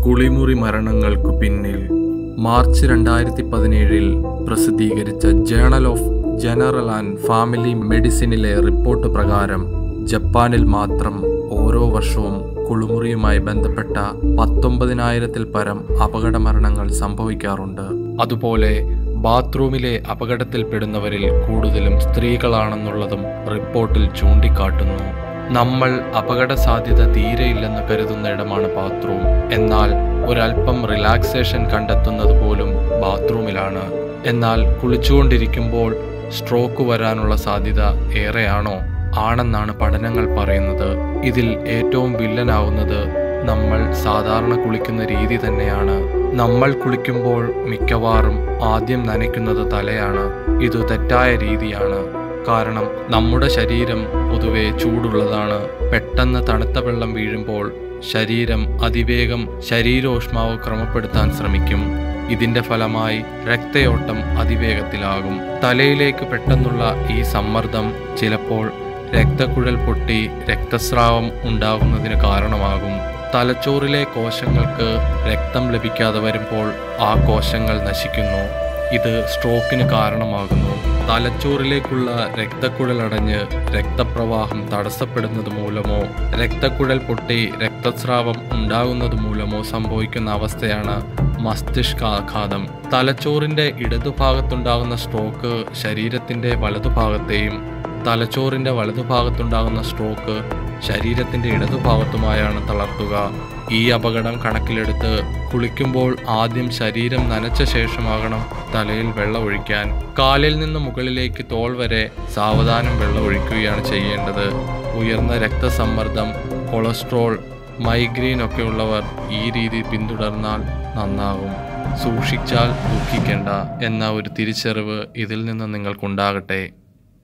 കുളിമുറി മരണങ്ങൾക്കു പിന്നിൽ മാർച്ച് രണ്ടായിരത്തി പതിനേഴിൽ പ്രസിദ്ധീകരിച്ച journal of general and family മെഡിസിനിലെ റിപ്പോർട്ട് പ്രകാരം ജപ്പാനിൽ മാത്രം ഓരോ വർഷവും കുളിമുറിയുമായി ബന്ധപ്പെട്ട പത്തൊമ്പതിനായിരത്തിൽ പരം അപകട മരണങ്ങൾ സംഭവിക്കാറുണ്ട് അതുപോലെ ബാത്റൂമിലെ അപകടത്തിൽപ്പെടുന്നവരിൽ കൂടുതലും സ്ത്രീകളാണെന്നുള്ളതും റിപ്പോർട്ടിൽ ചൂണ്ടിക്കാട്ടുന്നു നമ്മൾ അപകട സാധ്യത തീരെയില്ലെന്ന് കരുതുന്ന ഇടമാണ് ബാത്റൂം എന്നാൽ ഒരല്പം റിലാക്സേഷൻ കണ്ടെത്തുന്നത് പോലും ബാത്റൂമിലാണ് എന്നാൽ കുളിച്ചുകൊണ്ടിരിക്കുമ്പോൾ സ്ട്രോക്ക് വരാനുള്ള സാധ്യത ഏറെയാണോ ആണെന്നാണ് പഠനങ്ങൾ പറയുന്നത് ഇതിൽ ഏറ്റവും വില്ലനാവുന്നത് നമ്മൾ സാധാരണ കുളിക്കുന്ന രീതി തന്നെയാണ് നമ്മൾ കുളിക്കുമ്പോൾ മിക്കവാറും ആദ്യം നനയ്ക്കുന്നത് തലയാണ് ഇത് തെറ്റായ രീതിയാണ് കാരണം നമ്മുടെ ശരീരം പൊതുവെ ചൂടുള്ളതാണ് പെട്ടെന്ന് തണുത്ത വെള്ളം വീഴുമ്പോൾ ശരീരം അതിവേഗം ശരീരോഷ്മാവ് ക്രമപ്പെടുത്താൻ ശ്രമിക്കും ഇതിന്റെ ഫലമായി രക്തയോട്ടം അതിവേഗത്തിലാകും തലയിലേക്ക് പെട്ടെന്നുള്ള ഈ സമ്മർദ്ദം ചിലപ്പോൾ രക്തക്കുഴൽ പൊട്ടി രക്തസ്രാവം ഉണ്ടാകുന്നതിന് കാരണമാകും തലച്ചോറിലെ കോശങ്ങൾക്ക് രക്തം ലഭിക്കാതെ വരുമ്പോൾ ആ കോശങ്ങൾ നശിക്കുന്നു ഇത് സ്ട്രോക്കിന് കാരണമാകുന്നു തലച്ചോറിലേക്കുള്ള രക്തക്കുഴൽ അടഞ്ഞ് രക്തപ്രവാഹം തടസ്സപ്പെടുന്നത് മൂലമോ രക്തക്കുഴൽ പൊട്ടി രക്തസ്രാവം ഉണ്ടാകുന്നത് മൂലമോ സംഭവിക്കുന്ന അവസ്ഥയാണ് മസ്തിഷ്കാഘാതം തലച്ചോറിന്റെ ഇടതുഭാഗത്തുണ്ടാകുന്ന സ്ട്രോക്ക് ശരീരത്തിന്റെ വലതുഭാഗത്തെയും തലച്ചോറിന്റെ വലതുഭാഗത്തുണ്ടാകുന്ന സ്ട്രോക്ക് ശരീരത്തിന്റെ ഇടതുഭാഗത്തുമായാണ് തളർത്തുക ഈ അപകടം കണക്കിലെടുത്ത് കുളിക്കുമ്പോൾ ആദ്യം ശരീരം നനച്ച ശേഷമാകണം തലയിൽ വെള്ളം ഒഴിക്കാൻ കാലിൽ നിന്ന് മുകളിലേക്ക് തോൾ വരെ സാവധാനം വെള്ളം ഒഴിക്കുകയാണ് ചെയ്യേണ്ടത് ഉയർന്ന രക്തസമ്മർദ്ദം കൊളസ്ട്രോൾ മൈഗ്രെയിൻ ഒക്കെ ഉള്ളവർ ഈ രീതി പിന്തുടർന്നാൽ നന്നാകും സൂക്ഷിച്ചാൽ ദുഃഖിക്കേണ്ട എന്ന ഒരു തിരിച്ചറിവ് ഇതിൽ നിന്ന് നിങ്ങൾക്കുണ്ടാകട്ടെ